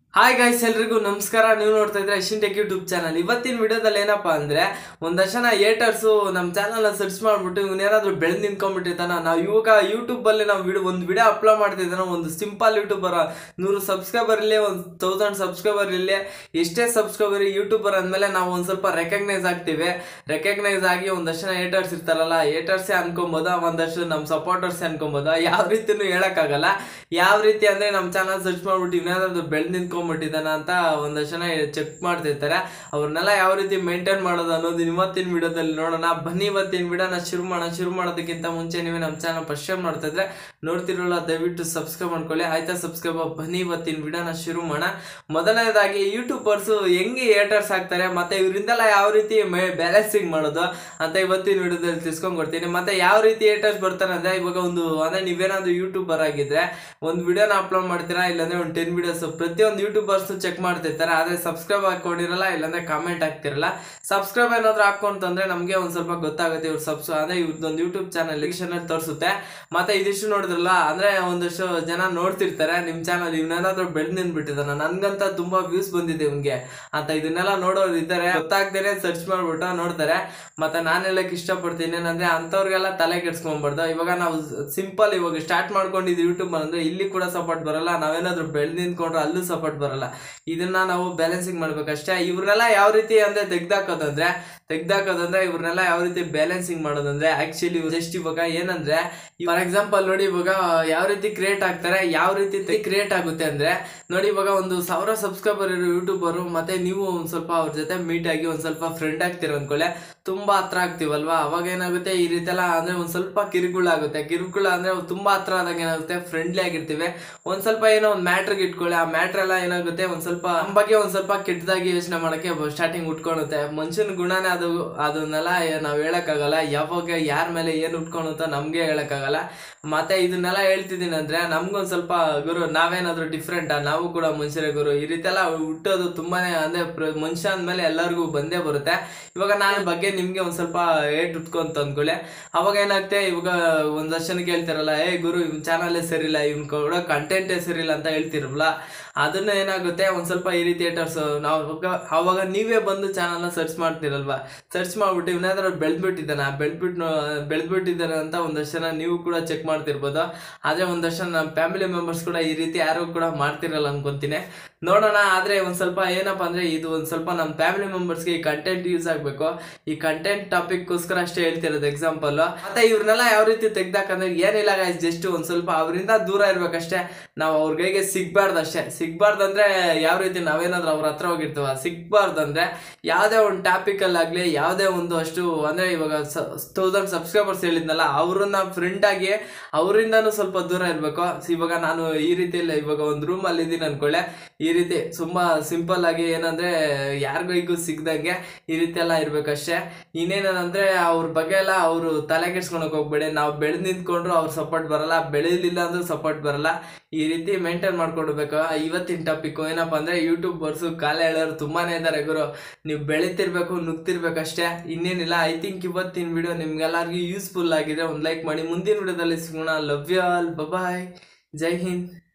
hi guys ಎಲ್ರಿಗೂ ನಮಸ್ಕಾರ ನೀವು ನೋಡ್ತಾ ಇದ್ರೆ ಅಶ್ವಿನ್ ಟೆಕ್ ಯೂಟ್ಯೂಬ್ ಚಾನಲ್ ಇವತ್ತಿನ ವಿಡಿಯೋದಲ್ಲಿ ಏನಪ್ಪಾ ಅಂದ್ರೆ ಒಂದಷ್ಟು ಜನ ಏಟರ್ಸು ನಮ್ಮ ಚಾನಲ್ನ ಸರ್ಚ್ ಮಾಡ್ಬಿಟ್ಟು ಇವನೇನಾದ್ರೂ ಬೆಳೆದು ನಿಂತ್ಕೊಂಡ್ಬಿಟ್ಟಿರ್ತಾನ ನಾವು ಇವಾಗ ಯೂಟ್ಯೂಬ್ ಅಲ್ಲಿ ನಾವು ವಿಡಿಯೋ ಒಂದು ವಿಡಿಯೋ ಅಪ್ಲೋಡ್ ಮಾಡ್ತಿದ್ದಾನ ಒಂದು ಸಿಂಪಲ್ ಯೂಟ್ಯೂಬರ್ ನೂರು ಸಬ್ಸ್ಕ್ರೈಬರ್ ಇಲ್ಲೇ ಒಂದು ತೌಸಂಡ್ ಸಬ್ಸ್ಕ್ರೈಬರ್ ಇಲ್ಲೇ ಎಷ್ಟೇ ಸಬ್ಸ್ಕ್ರೈಬರ್ ಯೂಟ್ಯೂಬರ್ ಅಂದಮೇಲೆ ನಾವು ಒಂದು ಸ್ವಲ್ಪ ರೆಕಗ್ನೈಸ್ ಆಗ್ತೀವಿ ರೆಕಗ್ನೈಸ್ ಆಗಿ ಒಂದಷ್ಟು ಜನ ಏಟರ್ಸ್ ಇರ್ತಾರಲ್ಲ ಏಟರ್ಸೇ ಅನ್ಕೊಬೋದ ಒಂದಷ್ಟು ನಮ್ಮ ಸಪೋರ್ಟರ್ಸೇ ಅನ್ಕೊಬೋದ ಯಾವ ರೀತಿನೂ ಹೇಳಕ್ಕಾಗಲ್ಲ ಯಾವ ರೀತಿ ಅಂದ್ರೆ ನಮ್ಮ ಚಾನಲ್ ಸರ್ಚ್ ಮಾಡ್ಬಿಟ್ಟು ಇವನಾದ್ರು ಬೆಳೆದು ನಿಂತ್ಕೊಂಡ್ಬಿಟ್ಟಿದ್ದಾನ ಅಂತ ಒಂದಷ್ಟು ಜನ ಚೆಕ್ ಮಾಡ್ತಿರ್ತಾರೆ ಅವ್ರನ್ನೆಲ್ಲ ಯಾವ ರೀತಿ ಮೇಂಟೈನ್ ಮಾಡೋದು ಅನ್ನೋದು ಇವತ್ತಿನ ವಿಡಿಯೋದಲ್ಲಿ ನೋಡೋಣ ಬನ್ನಿ ಇವತ್ತಿನ ವಿಡಿಯೋನ ಶುರು ಮಾಡೋಣ ಶುರು ಮಾಡೋದಕ್ಕಿಂತ ಮುಂಚೆ ನೀವೇ ನಮ್ಮ ಚಾನಲ್ ಫಸ್ಟ್ ಟೈಮ್ ಮಾಡ್ತಾ ಇದ್ರೆ ನೋಡ್ತಿರೋಲ್ಲ ದಯವಿಟ್ಟು ಸಬ್ಸ್ಕ್ರೈಬ್ ಮಾಡ್ಕೊಳ್ಳಿ ಆಯ್ತಾ ಸಬ್ಸ್ಕ್ರೈಬ್ ಬನ್ನಿ ಇವತ್ತಿನ ವಿಡಿಯೋನ ಶುರು ಮಾಡೋಣ ಮೊದಲನೇದಾಗಿ ಯೂಟ್ಯೂಬರ್ಸು ಹೆಂಗೆ ಏಟರ್ಸ್ ಆಗ್ತಾರೆ ಮತ್ತೆ ಇವರಿಂದೆಲ್ಲ ಯಾವ ರೀತಿ ಬ್ಯಾಲೆನ್ಸಿಂಗ್ ಮಾಡೋದು ಅಂತ ಇವತ್ತಿನ ವಿಡಿಯೋದಲ್ಲಿ ತಿಳ್ಸ್ಕೊಂಡ್ ಕೊಡ್ತೀನಿ ಮತ್ತೆ ಯಾವ ರೀತಿ ಏಟರ್ಸ್ ಬರ್ತಾರೆ ಅಂದ್ರೆ ಇವಾಗ ಒಂದು ಅಂದ್ರೆ ನೀವೇನಾದ್ರೂ ಯೂಟ್ಯೂಬರ್ ಆಗಿದ್ರೆ ಒಂದು ವಿಡಿಯೋನ ಅಪ್ಲೋಡ್ ಮಾಡ್ತೀರಾ ಇಲ್ಲಾಂದ್ರೆ ಒಂದು ಟೆನ್ ವಿಡಿಯೋಸ್ ಪ್ರತಿಯೊಂದು ಯೂಟ್ಯೂಬರ್ಸ್ ಚೆಕ್ ಮಾಡ್ತಿರ್ತಾರೆ ಆದ್ರೆ ಸಬ್ಸ್ಕ್ರೈಬ್ ಹಾಕೊಂಡಿರಲ್ಲ ಇಲ್ಲಾಂದ್ರೆ ಕಾಮೆಂಟ್ ಹಾಕ್ತಿರಲ್ಲ ಸಬ್ಸ್ಕ್ರೈಬ್ ಏನಾದ್ರು ಹಾಕೊಂತಂದ್ರೆ ನಮ್ಗೆ ಒಂದ್ ಸ್ವಲ್ಪ ಗೊತ್ತಾಗುತ್ತೆ ಇವ್ರು ಸಬ್ಸ್ ಅಂದ್ರೆ ಇವ್ರದ್ದೊಂದು ಯೂಟ್ಯೂಬ್ ಚಾನಲ್ ಅಲ್ಲಿ ತೋರಿಸುತ್ತೆ ಮತ್ತೆ ಇದಿಷ್ಟು ನೋಡಿದ್ರಲ್ಲ ಅಂದ್ರೆ ಒಂದಷ್ಟು ಜನ ನೋಡ್ತಿರ್ತಾರೆ ನಿಮ್ ಚಾನಲ್ ಇವನೇನಾದ್ರೂ ಬೆಳೆದ್ ನಿಂತ್ಬಿಟ್ಟಿದಾನ ನನ್ಗಂತ ತುಂಬಾ ವ್ಯೂಸ್ ಬಂದಿದೆ ಇವ್ನಿಗೆ ಅಂತ ಇದನ್ನೆಲ್ಲ ನೋಡೋರು ಇದ್ದಾರೆ ಗೊತ್ತಾಗ್ದೇನೆ ಸರ್ಚ್ ಮಾಡ್ಬಿಟ್ಟು ನೋಡ್ತಾರೆ ಮತ್ತೆ ನಾನು ಹೇಳಕ್ ಇಷ್ಟಪಡ್ತೀನಿ ಏನಂದ್ರೆ ಅಂತವ್ರಿಗೆಲ್ಲ ತಲೆ ಕೆಡ್ಸ್ಕೊಂಬಾರ್ದು ಇವಾಗ ನಾವು ಸಿಂಪಲ್ ಇವಾಗ ಸ್ಟಾರ್ಟ್ ಮಾಡ್ಕೊಂಡಿದ್ದು ಯೂಟ್ಯೂಬ್ ಅಂದ್ರೆ ಇಲ್ಲಿ ಕೂಡ ಸಪೋರ್ಟ್ ಬರಲ್ಲ ನಾವೇನಾದ್ರೂ ಬೆಳೆದ್ ನಿಂತ್ಕೊಂಡ್ರೆ ಅಲ್ಲೂ ಸಪೋರ್ಟ್ ಬರಲ್ಲ ಇದನ್ನ ನಾವು ಬ್ಯಾಲೆನ್ಸಿಂಗ್ ಮಾಡ್ಬೇಕಷ್ಟೇ ಇವ್ರನ್ನೆಲ್ಲ ಯಾವ ರೀತಿ ಅಂದ್ರೆ ತೆಗ್ದಾಕೋದಂದ್ರೆ ತೆಗ್ದಾಕೋದಂದ್ರೆ ಇವ್ರನ್ನೆಲ್ಲ ಯಾವ ರೀತಿ ಬ್ಯಾಲೆನ್ಸಿಂಗ್ ಮಾಡೋದಂದ್ರೆ ಆಕ್ಚುಲಿ ಜಸ್ಟ್ ಇವಾಗ ಏನಂದ್ರೆ ಫಾರ್ ಎಕ್ಸಾಂಪಲ್ ನೋಡಿ ಇವಾಗ ಯಾವ ರೀತಿ ಕ್ರಿಯೇಟ್ ಆಗ್ತಾರೆ ಯಾವ ರೀತಿ ಕ್ರಿಯೇಟ್ ಆಗುತ್ತೆ ಅಂದ್ರೆ ನೋಡಿ ಇವಾಗ ಒಂದು ಸಾವಿರ ಸಬ್ಸ್ಕ್ರೈಬರ್ ಇರೋ ಯೂಟ್ಯೂಬರು ಮತ್ತೆ ನೀವು ಒಂದ್ ಸ್ವಲ್ಪ ಅವ್ರ ಜೊತೆ ಮೀಟ್ ಆಗಿ ಒಂದ್ ಸ್ವಲ್ಪ ಫ್ರೆಂಡ್ ಆಗ್ತೀರ ಅನ್ಕೊಳ್ಳೆ ತುಂಬಾ ಹತ್ರ ಆಗ್ತೀವಲ್ವಾ ಅವಾಗ ಏನಾಗುತ್ತೆ ಈ ರೀತಿ ಎಲ್ಲ ಅಂದ್ರೆ ಒಂದ್ ಸ್ವಲ್ಪ ಕಿರುಕುಳ ಆಗುತ್ತೆ ಕಿರುಕುಳ ಅಂದ್ರೆ ತುಂಬಾ ಹತ್ರ ಆದಾಗ ಏನಾಗುತ್ತೆ ಫ್ರೆಂಡ್ಲಿ ಆಗಿರ್ತೀವಿ ಒಂದ್ ಸ್ವಲ್ಪ ಏನೋ ಒಂದ್ ಮ್ಯಾಟ್ರಿಗೆ ಇಟ್ಕೊಳ್ಳಿ ಆ ಮ್ಯಾಟ್ರ್ ಎಲ್ಲ ಏನಾಗುತ್ತೆ ಒಂದ್ ಸ್ವಲ್ಪ ನಮ್ಮ ಬಗ್ಗೆ ಒಂದ್ ಸ್ವಲ್ಪ ಕೆಟ್ಟದಾಗಿ ಯೋಚನೆ ಮಾಡಕ್ಕೆ ಸ್ಟಾರ್ಟಿಂಗ್ ಉಟ್ಕೊಳುತ್ತೆ ಮನುಷ್ಯನ ಗುಣನೇ ಅದು ಅದನ್ನೆಲ್ಲ ನಾವ್ ಹೇಳಕ್ಕಾಗಲ್ಲ ಯಾವಾಗ ಯಾರ ಮೇಲೆ ಏನ್ ಉಟ್ಕೊಳುತ್ತೋ ನಮ್ಗೆ ಹೇಳಕ್ಕಾಗಲ್ಲ ಮತ್ತೆ ಇದನ್ನೆಲ್ಲ ಹೇಳ್ತಿದ್ದೀನಿ ಅಂದ್ರೆ ನಮ್ಗೊಂದ್ ಸ್ವಲ್ಪ ಗುರು ನಾವೇನಾದ್ರೂ ಡಿಫ್ರೆಂಟ್ ನಾವು ಕೂಡ ಮನುಷ್ಯರೇ ಗುರು ಈ ರೀತಿ ಎಲ್ಲ ಹುಟ್ಟೋದು ತುಂಬಾನೇ ಅಂದ್ರೆ ಪ್ರ- ಮನುಷ್ಯ ಅಂದ್ಮೇಲೆ ಎಲ್ಲರಿಗೂ ಬಂದೇ ಬರುತ್ತೆ ಇವಾಗ ನಾನು ಬಗ್ಗೆ ನಿಮ್ಗೆ ಒಂದ್ ಸ್ವಲ್ಪ ಏಟ್ ಉಟ್ಕೊಂತ ಅಂದ್ಕೊಳ್ಳಿ ಅವಾಗ ಏನಾಗುತ್ತೆ ಇವಾಗ ಒಂದಷ್ಟು ಜನ ಕೇಳ್ತಾರಲ್ಲ ಏ ಗುರು ಇವ್ನ ಚಾನಲೇ ಸರಿಲ್ಲ ಇವ್ನ ಕೊಡೋ ಕಂಟೆಂಟೇ ಸರಿಲ್ಲ ಅಂತ ಹೇಳ್ತಿರಲ್ಲ ಅದನ್ನ ಏನಾಗುತ್ತೆ ಒಂದ್ ಸ್ವಲ್ಪ ಈ ರೀತಿ ಏಟರ್ಸ್ ನಾವು ಅವಾಗ ಅವಾಗ ನೀವೇ ಬಂದು ಚಾನಲ್ನ ಸರ್ಚ್ ಮಾಡ್ತಿರಲ್ವಾ ಸರ್ಚ್ ಮಾಡ್ಬಿಟ್ಟು ಇವನಾದ್ರೂ ಬೆಳೆದ್ಬಿಟ್ಟಿದ್ದಾನ ಬೆಳೆದ್ಬಿಟ್ಟು ಬೆಳೆದ್ಬಿಟ್ಟಿದ್ದಾನೆ ಅಂತ ಒಂದಷ್ಟು ಜನ ನೀವು ಕೂಡ ಚೆಕ್ ಮಾಡ್ತಿರ್ಬೋದು ಆದ್ರೆ ಒಂದಷ್ಟು ಜನ ನಮ್ಮ ಫ್ಯಾಮಿಲಿ ಮೆಂಬರ್ಸ್ ಕೂಡ ಈ ರೀತಿ ಯಾರು ಕೂಡ ಮಾಡ್ತಿರಲ್ಲ ಅನ್ಕೊಂತೀನಿ ನೋಡೋಣ ಆದ್ರೆ ಒಂದ್ ಸ್ವಲ್ಪ ಏನಪ್ಪಾ ಅಂದ್ರೆ ಇದು ಒಂದ್ ಸ್ವಲ್ಪ ನಮ್ಮ ಫ್ಯಾಮಿಲಿ ಮೆಂಬರ್ಸ್ಗೆ ಈ ಕಂಟೆಂಟ್ ಯೂಸ್ ಆಗ್ಬೇಕು ಈ ಕಂಟೆಂಟ್ ಟಾಪಿಕ್ಗೋಸ್ಕರ ಅಷ್ಟೇ ಹೇಳ್ತಿರೋದು ಎಕ್ಸಾಂಪಲ್ ಮತ್ತೆ ಇವ್ರನ್ನೆಲ್ಲ ಯಾವ ರೀತಿ ತೆಗ್ದಾಕಂದ್ರೆ ಏನಿಲ್ಲ ಗೈಸ್ ಜಸ್ಟ್ ಒಂದ್ ಸ್ವಲ್ಪ ಅವರಿಂದ ದೂರ ಇರ್ಬೇಕಷ್ಟೇ ನಾವು ಅವ್ರ ಕೈಗೆ ಸಿಗ್ಬಾರ್ದು ಅಷ್ಟೇ ಸಿಗ್ಬಾರ್ದು ಅಂದ್ರೆ ಯಾವ ರೀತಿ ನಾವೇನಾದ್ರೂ ಅವ್ರ ಹತ್ರ ಹೋಗಿರ್ತೀವ ಸಿಗ್ಬಾರ್ದು ಅಂದ್ರೆ ಯಾವ್ದೇ ಒಂದು ಟಾಪಿಕ್ ಅಲ್ಲಾಗ್ಲಿ ಯಾವ್ದೇ ಒಂದು ಅಷ್ಟು ಅಂದ್ರೆ ಇವಾಗ ತೌಸಂಡ್ ಸಬ್ಸ್ಕ್ರೈಬರ್ಸ್ ಹೇಳಿದ್ನಲ್ಲ ಅವ್ರನ್ನ ಫ್ರೆಂಡ್ ಆಗಿ ಅವರಿಂದನೂ ಸ್ವಲ್ಪ ದೂರ ಇರ್ಬೇಕು ಇವಾಗ ನಾನು ಈ ರೀತಿ ಇಲ್ಲ ಇವಾಗ ಒಂದು ರೂಮ್ ಅಲ್ಲಿ ಇದೀನಿ ಅನ್ಕೊಳ್ಳೆ ಈ ರೀತಿ ತುಂಬಾ ಸಿಂಪಲ್ ಆಗಿ ಏನಂದ್ರೆ ಯಾರಿಗೂ ಸಿಗ್ದಂಗೆ ಈ ರೀತಿ ಎಲ್ಲ ಇರ್ಬೇಕಷ್ಟೇ ಇನ್ನೇನಂದ್ರೆ ಅವ್ರ ಬಗ್ಗೆ ಎಲ್ಲ ಅವರು ತಲೆ ಕೆಡ್ಸ್ಕೊಳಕ್ ಹೋಗ್ಬೇಡಿ ನಾವು ಬೆಳೆದ್ ನಿಂತ್ಕೊಂಡ್ರು ಅವ್ರ ಸಪೋರ್ಟ್ ಬರಲ್ಲ ಬೆಳೆಲಿಲ್ಲ ಅಂದ್ರೂ ಸಪೋರ್ಟ್ ಬರಲ್ಲ ಈ ರೀತಿ ಮೇಂಟೈನ್ ಮಾಡ್ಕೊಡ್ಬೇಕು ಇವತ್ತಿನ ಟಾಪಿಕ್ ಏನಪ್ಪಾ ಅಂದ್ರೆ ಯೂಟ್ಯೂಬ್ ಬರ್ಸು ಕಾಲ ಹೇಳೋರು ತುಂಬಾನೇ ಇದಾರೆ ಗುರು ನೀವು ಬೆಳಿತಿರ್ಬೇಕು ನುಗ್ತಿರ್ಬೇಕಷ್ಟೇ ಇನ್ನೇನಿಲ್ಲ ಐ ಥಿಂಕ್ ಇವತ್ತಿನ ವಿಡಿಯೋ ನಿಮ್ಗೆಲ್ಲರಿಗೂ ಯೂಸ್ಫುಲ್ ಆಗಿದೆ ಒಂದು ಲೈಕ್ ಮಾಡಿ ಮುಂದಿನ ವಿಡಿಯೋದಲ್ಲಿ ಸಿಗೋಣ ಲವ್ ಯು ಆಲ್ ಬಾಯ್ ಜೈ ಹಿಂದ್